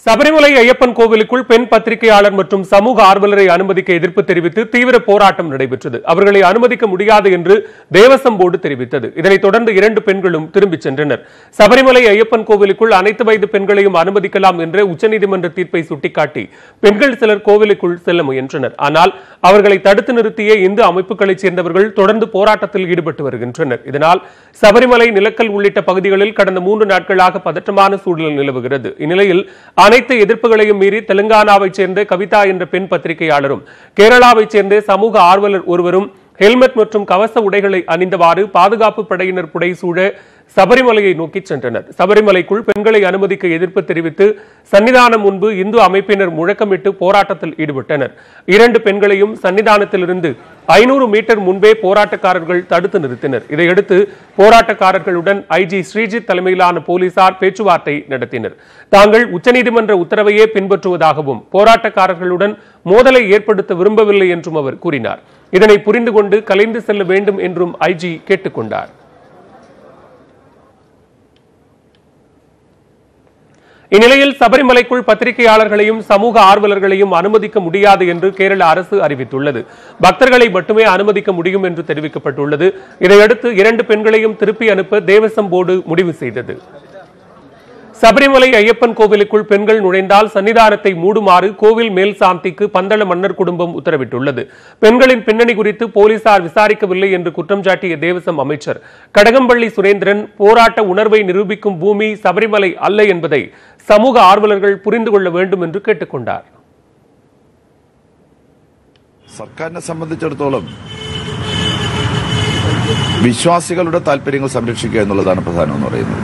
சபரிமலை ஐயப்பன் கோவிலுக்குள் பெண் பத்திரிகையாளர் மற்றும் சமூக ஆர்வலரை அனுமதிக்க எதிர்ப்பு தெரிவித்து தீவிர போராட்டம் நடைபெற்றது அவர்களை அனுமதிக்க முடியாது என்று தேவசம் போர்டு தெரிவித்தது இதனைத் தொடர்ந்து இரண்டு பெண்களும் திரும்பிச் சென்றனர் சபரிமலை ஐயப்பன் கோவிலுக்குள் அனைத்து வயது பெண்களையும் அனுமதிக்கலாம் என்ற உச்சநீதிமன்ற தீர்ப்பை சுட்டிக்காட்டி பெண்கள் சிலர் கோவிலுக்குள் செல்ல முயன்றனர் ஆனால் அவர்களை தடுத்து நிறுத்திய இந்து அமைப்புகளைச் சேர்ந்தவர்கள் தொடர்ந்து போராட்டத்தில் ஈடுபட்டு வருகின்றனர் இதனால் சபரிமலை நிலக்கல் உள்ளிட்ட பகுதிகளில் கடந்த மூன்று நாட்களாக பதற்றமான சூழல் நிலவுகிறது இந்நிலையில் அனைத்து எதிர்ப்புகளையும் மீறி தெலுங்கானாவைச் சேர்ந்த கவிதா என்ற பெண் பத்திரிகையாளரும் கேரளாவைச் சேர்ந்த சமூக ஆர்வலர் ஒருவரும் ஹெல்மெட் மற்றும் கவச உடைகளை அணிந்தவாறு பாதுகாப்பு படையினர் புடைசூழ சபரிமலையை நோக்கி சென்றனர் சபரிமலைக்குள் பெண்களை அனுமதிக்க எதிர்ப்பு தெரிவித்து சன்னிதானம் முன்பு இந்து அமைப்பினர் முழக்கமிட்டு போராட்டத்தில் ஈடுபட்டனர் இரண்டு பெண்களையும் சன்னிதானத்திலிருந்து ஐநூறு மீட்டர் முன்பே போராட்டக்காரர்கள் தடுத்து நிறுத்தினர் இதையடுத்து போராட்டக்காரர்களுடன் ஐஜி ஸ்ரீஜித் தலைமையிலான போலீசார் பேச்சுவார்த்தை நடத்தினர் தாங்கள் உச்சநீதிமன்ற உத்தரவையே பின்பற்றுவதாகவும் போராட்டக்காரர்களுடன் மோதலை ஏற்படுத்த விரும்பவில்லை என்றும் அவர் கூறினார் இதனை புரிந்து கொண்டு கலைந்து செல்ல வேண்டும் என்றும் ஐஜி கேட்டுக்கொண்டார் இந்நிலையில் சபரிமலைக்குள் பத்திரிகையாளர்களையும் சமூக ஆர்வலர்களையும் அனுமதிக்க முடியாது என்று கேரள அரசு அறிவித்துள்ளது பக்தர்களை மட்டுமே அனுமதிக்க முடியும் என்று தெரிவிக்கப்பட்டுள்ளது இதையடுத்து இரண்டு பெண்களையும் திருப்பி அனுப்ப தேவசம் போர்டு முடிவு செய்தது சபரிமலை ஐயப்பன் கோவிலுக்குள் பெண்கள் நுழைந்தால் சன்னிதானத்தை மூடுமாறு கோவில் மேல் சாந்திக்கு பந்தள மன்னர் குடும்பம் உத்தரவிட்டுள்ளது பெண்களின் பின்னணி குறித்து போலீசார் விசாரிக்கவில்லை என்று குற்றம் சாட்டிய தேவசம் அமைச்சர் கடகம்பள்ளி சுரேந்திரன் போராட்ட உணர்வை நிரூபிக்கும் பூமி சபரிமலை அல்ல என்பதை சமூக ஆர்வலர்கள் புரிந்து கொள்ள வேண்டும் என்று கேட்டுக்கொண்டார் സർക്കാരിനെ സംബന്ധിച്ചിടത്തോളം വിശ്വാസികളുടെ താല്പര്യങ്ങൾ സംരക്ഷിക്കുക എന്നുള്ളതാണ് പ്രധാനം എന്ന് പറയുന്നത്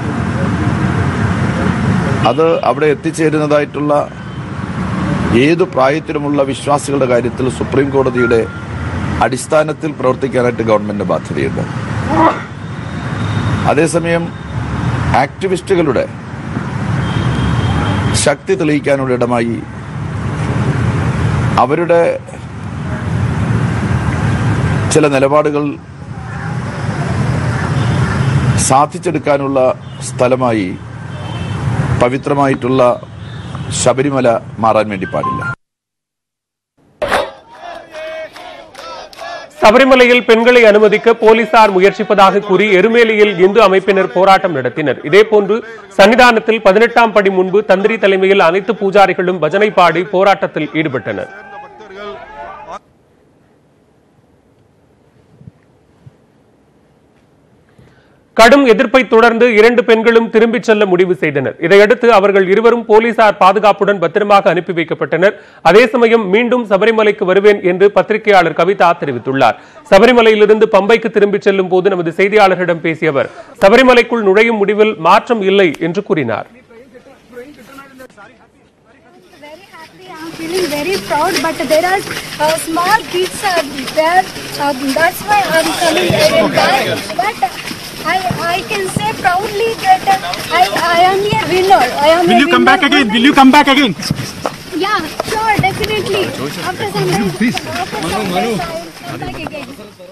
അത് അവിടെ എത്തിച്ചേരുന്നതായിട്ടുള്ള ഏതു പ്രായത്തിലുമുള്ള വിശ്വാസികളുടെ കാര്യത്തിൽ സുപ്രീം കോടതിയുടെ അടിസ്ഥാനത്തിൽ പ്രവർത്തിക്കാനായിട്ട് ഗവൺമെന്റിന് ബാധ്യതയുണ്ട് അതേസമയം ആക്ടിവിസ്റ്റുകളുടെ ശക്തി തെളിയിക്കാനുള്ള ഇടമായി അവരുടെ ചില നിലപാടുകൾ സാധിച്ചെടുക്കാനുള്ള സ്ഥലമായി പവിത്രമായിട്ടുള്ള ശബരിമല മാറാൻ വേണ്ടി പാടില്ല சபரிமலையில் பெண்களை அனுமதிக்க போலீசார் முயற்சிப்பதாக கூறி எருமேலியில் இந்து அமைப்பினர் போராட்டம் நடத்தினர் இதேபோன்று சன்னிதானத்தில் பதினெட்டாம் படி முன்பு தந்திரி தலைமையில் அனைத்து பூஜாரிகளும் பஜனை பாடி போராட்டத்தில் ஈடுபட்டனர் கடும் எதிர்ப்பை தொடர்ந்து இரண்டு பெண்களும் திரும்பிச் செல்ல முடிவு செய்தனர் இதையடுத்து அவர்கள் இருவரும் போலீசார் பாதுகாப்புடன் பத்திரமாக அனுப்பி வைக்கப்பட்டனர் அதே சமயம் மீண்டும் சபரிமலைக்கு வருவேன் என்று பத்திரிகையாளர் கவிதா தெரிவித்துள்ளார் சபரிமலையிலிருந்து பம்பைக்கு திரும்பிச் செல்லும் போது நமது செய்தியாளர்களிடம் பேசிய அவர் சபரிமலைக்குள் நுழையும் முடிவில் மாற்றம் இல்லை என்று கூறினார் very happy. I'm feeling very proud, but there are uh, small kids are there. Uh, that's why I'm coming again back. But I, I can say proudly that uh, I, I am a winner. I am Will a you come back winner. again? Will you come back again? Yeah, sure, definitely. After sunrise, after sunrise, I'll come back again.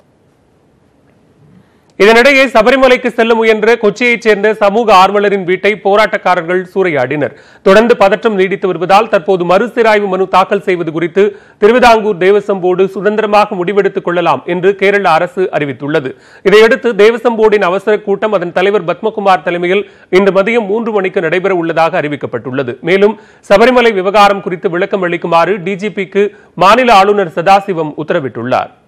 இதனிடையே சபரிமலைக்கு செல்ல முயன்ற கொச்சியைச் சேர்ந்த சமூக ஆர்வலரின் வீட்டை போராட்டக்காரர்கள் சூறையாடினர் தொடர்ந்து பதற்றம் நீடித்து வருவதால் தற்போது மறுசீராய்வு மனு தாக்கல் செய்வது குறித்து திருவிதாங்கூர் தேவசம் போர்டு சுதந்திரமாக முடிவெடுத்துக் கொள்ளலாம் என்று கேரள அரசு அறிவித்துள்ளது இதையடுத்து தேவசம் போர்டின் அவசர கூட்டம் அதன் தலைவர் பத்மகுமார் தலைமையில் இன்று மதியம் மூன்று மணிக்கு நடைபெற உள்ளதாக அறிவிக்கப்பட்டுள்ளது மேலும் சபரிமலை விவகாரம் குறித்து விளக்கம் அளிக்குமாறு டிஜிபிக்கு மாநில ஆளுநர் சதாசிவம் உத்தரவிட்டுள்ளார்